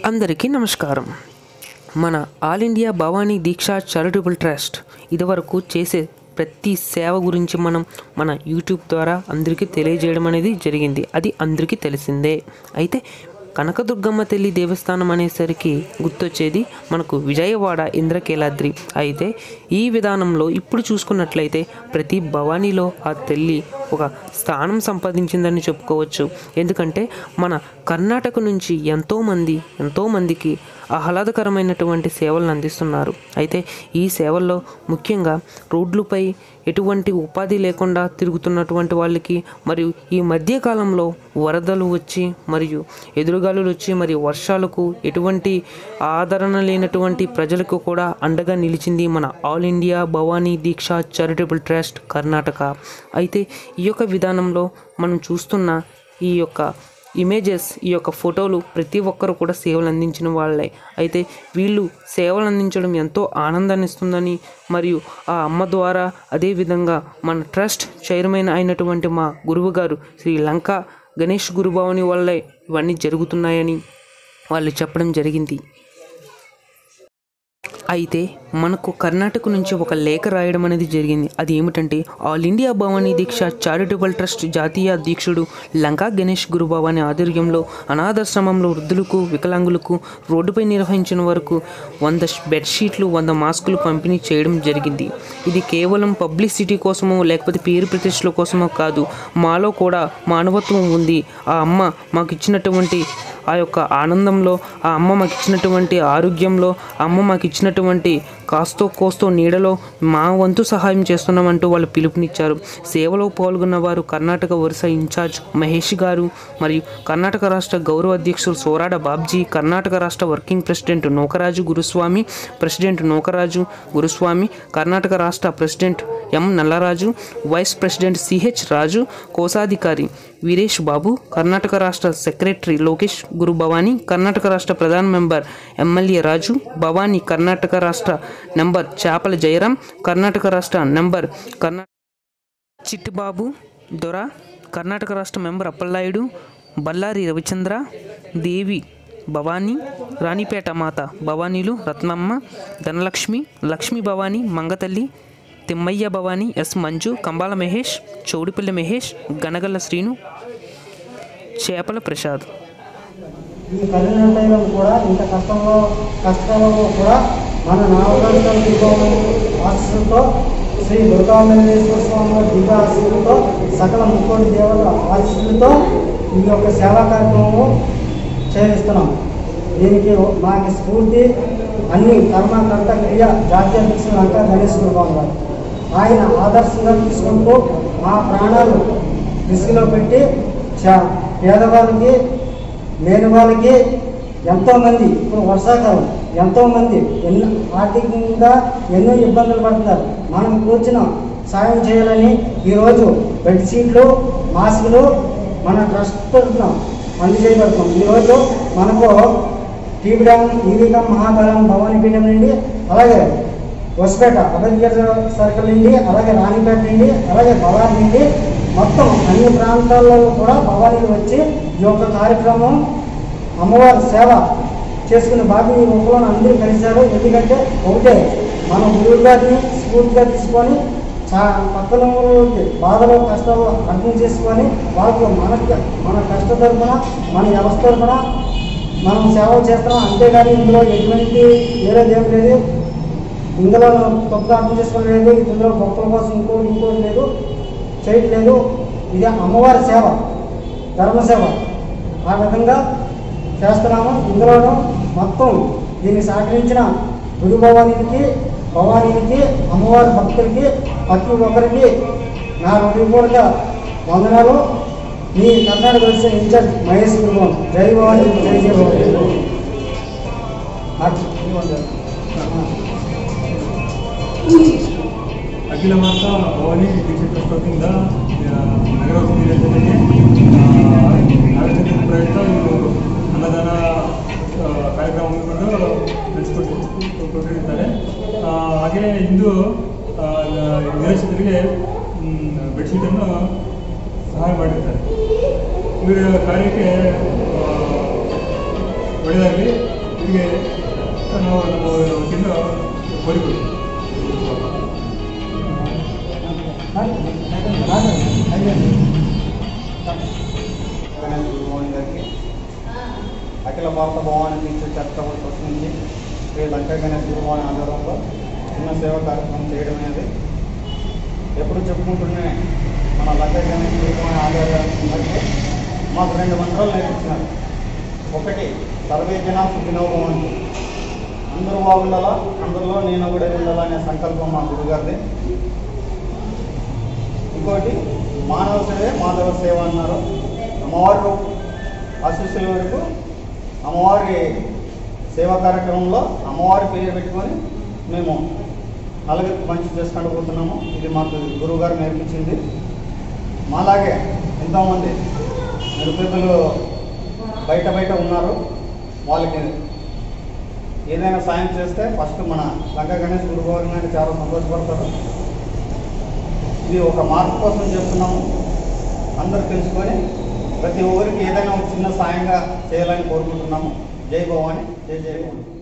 అందరికీ నమస్కారం మన all India Bhavani Deeksha charitable trust ఇదివరకు చేసే ప్రతి సేవ గురించి మనం మన యూట్యూబ్ ద్వారా అందరికీ తెలియజేయడం అనేది జరిగింది అది అందరికీ తెలిసిందే అయితే కనకదుర్గమ్మ తల్లి దేవస్థానం అనేసరికి గుర్తొచ్చేది మనకు విజయవాడ ఇంద్రకీలాద్రి అయితే ఈ విధానంలో ఇప్పుడు చూసుకున్నట్లయితే ప్రతి భవానీలో ఆ తల్లి ఒక స్థానం సంపాదించిందని చెప్పుకోవచ్చు ఎందుకంటే మన కర్ణాటక నుంచి ఎంతోమంది ఎంతోమందికి ఆహ్లాదకరమైనటువంటి సేవలను అందిస్తున్నారు అయితే ఈ సేవల్లో ముఖ్యంగా రోడ్లపై ఎటువంటి ఉపాధి లేకుండా తిరుగుతున్నటువంటి వాళ్ళకి మరియు ఈ మధ్యకాలంలో వరదలు వచ్చి మరియు ఎదురుగాలులు వచ్చి మరియు వర్షాలకు ఎటువంటి ఆదరణ లేనటువంటి ప్రజలకు కూడా అండగా నిలిచింది మన all India Bhavani Deeksha charitable trust Karnataka అయితే ఈ యొక్క విధానంలో మనం చూస్తున్న ఈ యొక్క ఇమేజెస్ ఈ యొక్క ఫోటోలు ప్రతి ఒక్కరు కూడా సేవలు అందించిన వాళ్ళే అయితే వీళ్ళు సేవలు అందించడం ఎంతో ఆనందాన్ని ఇస్తుందని మరియు ఆ అమ్మ ద్వారా అదేవిధంగా మన ట్రస్ట్ చైర్మన్ అయినటువంటి మా గురువు గారు శ్రీ లంక గణేష్ గురుభావని వల్లే ఇవన్నీ జరుగుతున్నాయని వాళ్ళు చెప్పడం జరిగింది అయితే మనకు కర్ణాటక నుంచి ఒక లేఖ రాయడం అనేది జరిగింది అది ఏమిటంటే all India Bhavani Deeksha charitable trust జాతీయ అధ్యక్షుడు లంకా గణేష్ గురుభవాని ఆధ్వర్యంలో అనాథాశ్రమంలో వృద్ధులకు వికలాంగులకు రోడ్డుపై నిర్వహించిన వరకు వంద బెడ్షీట్లు వంద మాస్కులు పంపిణీ చేయడం జరిగింది ఇది కేవలం పబ్లిసిటీ కోసమో లేకపోతే పేరు ప్రతిష్టల కోసమో కాదు మాలో కూడా మానవత్వం ఉంది ఆ అమ్మ మాకు ఇచ్చినటువంటి ఆ యొక్క ఆనందంలో ఆ అమ్మ మాకు ఇచ్చినటువంటి ఆరోగ్యంలో ఆ అమ్మ మాకు ఇచ్చినటువంటి కాస్తో కోస్తో నీడలో మా వంతు సహాయం చేస్తున్నామంటూ వాళ్ళు పిలుపునిచ్చారు సేవలో పాల్గొన్న వారు కర్ణాటక వరుస ఇన్ఛార్జ్ మహేష్ గారు మరియు కర్ణాటక రాష్ట్ర గౌరవ అధ్యక్షులు సోరాడ బాబ్జీ కర్ణాటక రాష్ట్ర working president Nookaraju Guruswamy president Nookaraju Guruswamy Karnataka రాష్ట్ర president M Nallaraju vice president C H Raju కోశాధికారి వీరేష్ బాబు కర్ణాటక రాష్ట్ర సెక్రటరీ లోకేష్ గురు భవానీ కర్ణాటక రాష్ట్ర ప్రధాన మెంబర్ ఎమ్మెల్యే రాజు భవానీ కర్ణాటక రాష్ట్ర నెంబర్ చేపల జయరాం కర్ణాటక రాష్ట్ర నెంబర్ కర్ణా చిట్టుబాబు దొర కర్ణాటక రాష్ట్ర మెంబర్ అప్పలనాయుడు బల్లారి రవిచంద్ర దేవి భవానీ రాణిపేట మాత భవానీలు రత్నమ్మ ధనలక్ష్మి లక్ష్మీ భవానీ మంగతల్లి తిమ్మయ్య భవానీ ఎస్ మంజు కంబాల మహేష్ చౌడిపల్లి మహేష్ గనగల్ల శ్రీను చేపల ప్రసాద్ ఈ కఠినంలో కూడా ఇంత కష్టంలో కష్టంలో కూడా మన నామకరణం దీపం ఆశీస్సులతో శ్రీ దుర్గామేశ్వర స్వామి వారి దివ్య ఆశీస్సులతో సకల ముక్కోటి దేవతల ఆశీస్సులతో ఈ యొక్క సేవా కార్యక్రమము చేయిస్తున్నాం దీనికి మాకు స్ఫూర్తి అన్ని కర్మకర్త క్రియ జాతీయ అధ్యక్షులు లంకా గణేష్ గురుబాబు గారు ఆయన ఆదర్శంగా తీసుకుంటూ మా ప్రాణాలు రిస్క్లో పెట్టి చా- పేదవాళ్ళకి లేని వాళ్ళకి ఎంతోమంది ఇప్పుడు వర్షాకాలం ఎంతోమంది ఎన్నో ఆర్థికంగా ఎన్నో ఇబ్బందులు పడుతున్నారు మనం కూర్చున్న సాయం చేయాలని ఈరోజు బెడ్షీట్లు మాస్కులు మన ట్రస్ట్ తరఫున అందజేయబడుతున్నాం ఈరోజు మనకు టీవీడం ఈవీకం మహాకాలం భవానీ పీఠం నుండి అలాగే హొసపేట అంబేద్కర్ సర్కిల్ నుండి అలాగే రాణిపేట నుండి అలాగే భవానీ నుండి మొత్తం అన్ని ప్రాంతాల్లో కూడా భవానీలు వచ్చి ఈ యొక్క కార్యక్రమం అమ్మవారి సేవ చేసుకునే బాబు ఈ రూపంలో అందరూ కలిశారు ఎందుకంటే ఒకటే మన గురువు గారిని స్ఫూర్తిగా తీసుకొని చా పక్కన వాళ్ళకి బాధలు కష్టాలు అర్థం చేసుకొని వాళ్ళకు మనకి మన కష్ట తరపున మన వ్యవస్థ తరపున మనం సేవ చేస్తున్నాం అంతేగాని ఇందులో ఎటువంటి వేరేది ఏం లేదు ఇందులో తప్పుగా అర్థం చేసుకోలేదు ఇందులో గొప్పల కోసం ఇంకోటి ఇంకోటి లేదు చేయట్లేదు ఇది అమ్మవారి సేవ ధర్మసేవ ఆ విధంగా చేస్తున్నాము ఇందులోనూ మొత్తం దీన్ని సహకరించిన గురు భవానీకి భవానీకి అమ్మవారి భక్తులకి ప్రతి ఒక్కరికి నా హృదయపూర్వక వందనాలు మీ కర్ణాటక వచ్చే ఇన్ఛార్జ్ మహేష్ గురుభవన్ జై భవానీ జై జై భవానీ నాకు ఈ వందనాలు. ಅಖಿಲ ಮಾಸ ಭವಾನಿ ದೀಕ್ಷೆ ಟ್ರಸ್ಟ್ ವತಿಯಿಂದ ನಗರ ನಿರಂಜನೆಗೆ ನಾಗಚಂದ್ರ ಪ್ರಯುಕ್ತ ಇವರು ಅನ್ನದಾನ ಆ, ಕಾರ್ಯಕ್ರಮವನ್ನು ನಡೆಸಿಕೊಟ್ಟಿರ್ತಾರೆ ಆ, ಹಾಗೆ ಇಂದು ಆ, ನಿರಾಶ್ರಿತರಿಗೆ ಮ್, ಬೆಡ್ಶೀಟನ್ನು ಸಹಾಯ ಮಾಡಿರ್ತಾರೆ ಇವರ ಕಾರ್ಯಕ್ಕೆ ಆ, ಒಳ್ಳೆಯದಾಗಲಿ ಹೀಗೆ ನಾವು ನಾವು ತಿನ್ನೋ ಬದುಕು గణేష్ గురుమోహన్ గారికి అఖిల భారత భవాని దీక్ష చట్టబడి ట్రస్ట్ నుంచి శ్రీ లంకా గణేష్ గురుమోహన్ ఆధ్వర్యంలో చిన్న సేవ కార్యక్రమం చేయడం అనేది ఎప్పుడు చెప్పుకుంటూనే మన లంకా గణేష్ గురుమోహన్ ఆధ్వర్యంలో మాకు రెండు మంత్రాలు నేర్పించినారు ఒకటి సర్వే జనా సుఖినో భవంతు అందరూ బాగుండాలా అందరిలో నేను కూడా ఉండాలా అనే సంకల్పం మా గురుగారిది ఇంకోటి మానవ సేవే మాధవ సేవ అన్నారు అమ్మవారు ఆశీస్సుల వరకు అమ్మవారి సేవా కార్యక్రమంలో అమ్మవారి పేరు పెట్టుకొని మేము నలుగురికి మంచి చేసుకుంటూ పోతున్నాము ఇది మాకు గురువు గారు నేర్పించింది మాలాగే ఎంతోమంది నిరుపేదలు బయట బయట ఉన్నారు వాళ్ళకి ఏదైనా సాయం చేస్తే ఫస్ట్ మన లంకా గణేష్ గురుగారు గారిని చాలా సంతోషపడతారు ఇది ఒక మార్పు కోసం చేస్తున్నాము అందరూ తెలుసుకొని ప్రతి ఒక్కరికి ఏదైనా ఒక చిన్న సాయంగా చేయాలని కోరుకుంటున్నాము జై భవాని జై జై భవాని